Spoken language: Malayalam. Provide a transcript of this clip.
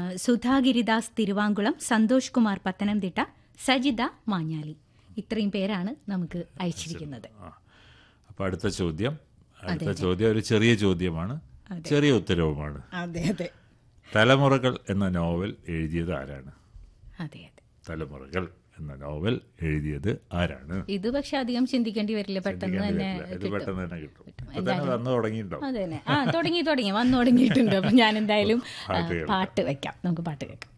സുധാഗിരിദാസ് തിരുവാങ്കുളം സന്തോഷ് കുമാർ പത്തനംതിട്ട സജിത മാഞ്ഞാലി ഇത്രയും പേരാണ് നമുക്ക് അയച്ചിരിക്കുന്നത് അപ്പോൾ അടുത്ത ചോദ്യം അടുത്ത ചോദ്യം ഒരു ചെറിയ ചോദ്യമാണ് ചെറിയ ഉത്തരവുമാണ് അതെ അതെ തലമുറകൾ എന്ന നോവൽ എഴുതിയത് ആരാണ് അതെ അതെ തലമുറകൾ എന്ന നോവൽ എഴുതിയത് ആരാണ് ഇത് പക്ഷെ അധികം ചിന്തിക്കേണ്ടി വരില്ല പെട്ടെന്ന് തന്നെ ഇത് പെട്ടെന്ന് തന്നെ കിട്ടും ഇപ്പൊ തന്നെ വന്നു തുടങ്ങിയിട്ടുണ്ടാവും അതെ തന്നെ ആ തുടങ്ങി തുടങ്ങി വന്നു തുടങ്ങിയിട്ടുണ്ട് അപ്പൊ ഞാൻ എന്തായാലും ആ, പാട്ട് കേൾക്കാം. പാട്ട് വെക്കാം നമുക്ക് പാട്ട് കേൾക്കാം